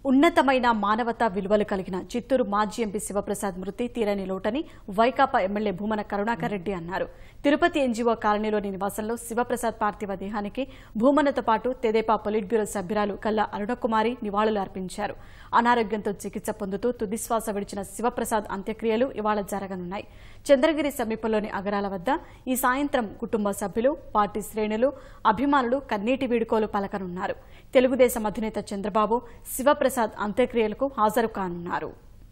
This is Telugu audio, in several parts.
ఉన్నతమైన మానవతా విలువలు కలిగిన చిత్తూరు మాజీ ఎంపీ శివప్రసాద్ మృతి తీరని లోటని వైకాపా ఎమ్మెల్యే భూమన కరుణాకర్ రెడ్డి అన్నారు తిరుపతి ఎన్జీఓ కాలనీలోని నివాసంలో శివప్రసాద్ పార్థివ దేహానికి భూమనతో పాటు తెదేపా పొలిట్ బ్యూరో సభ్యురాలు కల్లా అరుణకుమారి నివాళులు అర్పించారు అనారోగ్యంతో చికిత్స పొందుతూ తుదిశ్వాస విడిచిన శివప్రసాద్ అంత్యక్రియలు ఇవాళ జరగనున్నాయి చంద్రగిరి సమీపంలోని అగరాల వద్ద ఈ సాయంత్రం కుటుంబ సభ్యులు పార్టీ శ్రేణులు అభిమానులు కన్నీటి వీడుకోలు పలకనున్నారు తెలుగుదేశం అధినేత చంద్రబాబు శివప్రసాద్ అంత్యక్రియలకు హాజరు కానున్నారు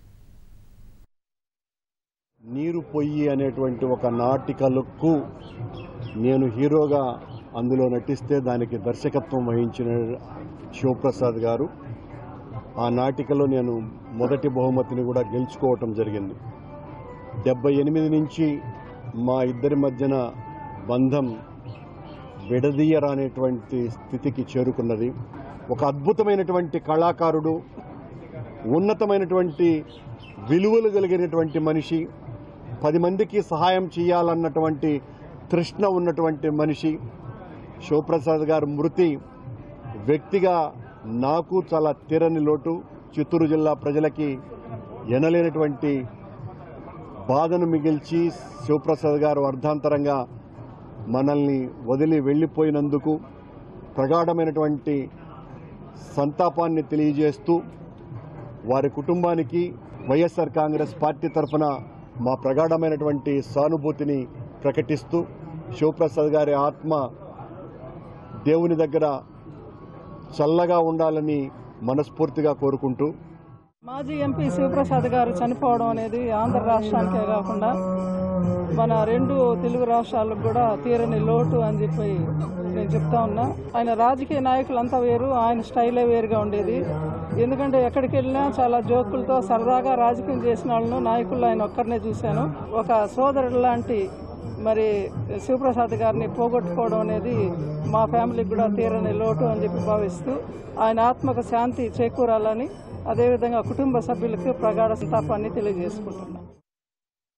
నీరు పొయ్యి అనేటువంటి ఒక నాటికలకు నేను హీరోగా అందులో నటిస్తే దానికి దర్శకత్వం వహించిన శివప్రసాద్ గారు ఆ నాటికలో నేను మొదటి బహుమతిని కూడా గెలుచుకోవటం జరిగింది డెబ్బై ఎనిమిది నుంచి మా ఇద్దరి మధ్యన బంధం విడదీయరానేటువంటి స్థితికి చేరుకున్నది ఒక అద్భుతమైనటువంటి కళాకారుడు ఉన్నతమైనటువంటి విలువలు కలిగినటువంటి మనిషి పది మందికి సహాయం చేయాలన్నటువంటి తృష్ణ ఉన్నటువంటి మనిషి శివప్రసాద్ గారు మృతి వ్యక్తిగా నాకు చాలా తీరని లోటు చిత్తూరు జిల్లా ప్రజలకి ఎనలేనటువంటి బాధను మిగిల్చి శివప్రసాద్ గారు అర్ధాంతరంగా మనల్ని వదిలి వెళ్ళిపోయినందుకు ప్రగాఢమైనటువంటి సంతాపాన్ని తెలియజేస్తూ వారి కుటుంబానికి వైఎస్ఆర్ కాంగ్రెస్ పార్టీ తరఫున మా ప్రగాఢమైనటువంటి సానుభూతిని ప్రకటిస్తూ శివప్రసాద్ గారి ఆత్మ దేవుని దగ్గర చల్లగా ఉండాలని మనస్ఫూర్తిగా కోరుకుంటూ మాజీ ఎంపీ శివప్రసాద్ గారు చనిపోవడం అనేది ఆంధ్ర రాష్ట్రానికే కాకుండా మన రెండు తెలుగు రాష్ట్రాలకు కూడా తీరని లోటు అని చెప్పి నేను చెప్తా ఉన్నా ఆయన రాజకీయ నాయకులంతా వేరు ఆయన స్టైలే వేరుగా ఉండేది ఎందుకంటే ఎక్కడికి వెళ్ళినా చాలా జోకులతో సరదాగా రాజకీయం చేసిన వాళ్ళను నాయకులు ఆయన ఒక్కరినే చూశాను ఒక సోదరుడు లాంటి మరి శివప్రసాద్ గారిని పోగొట్టుకోవడం అనేది మా ఫ్యామిలీకి కూడా తీరని లోటు అని చెప్పి భావిస్తూ ఆయన ఆత్మకు శాంతి చేకూరాలని అదేవిధంగా కుటుంబ సభ్యులకు ప్రగాఢ సంతాపాన్ని తెలియజేసుకుంటున్నాను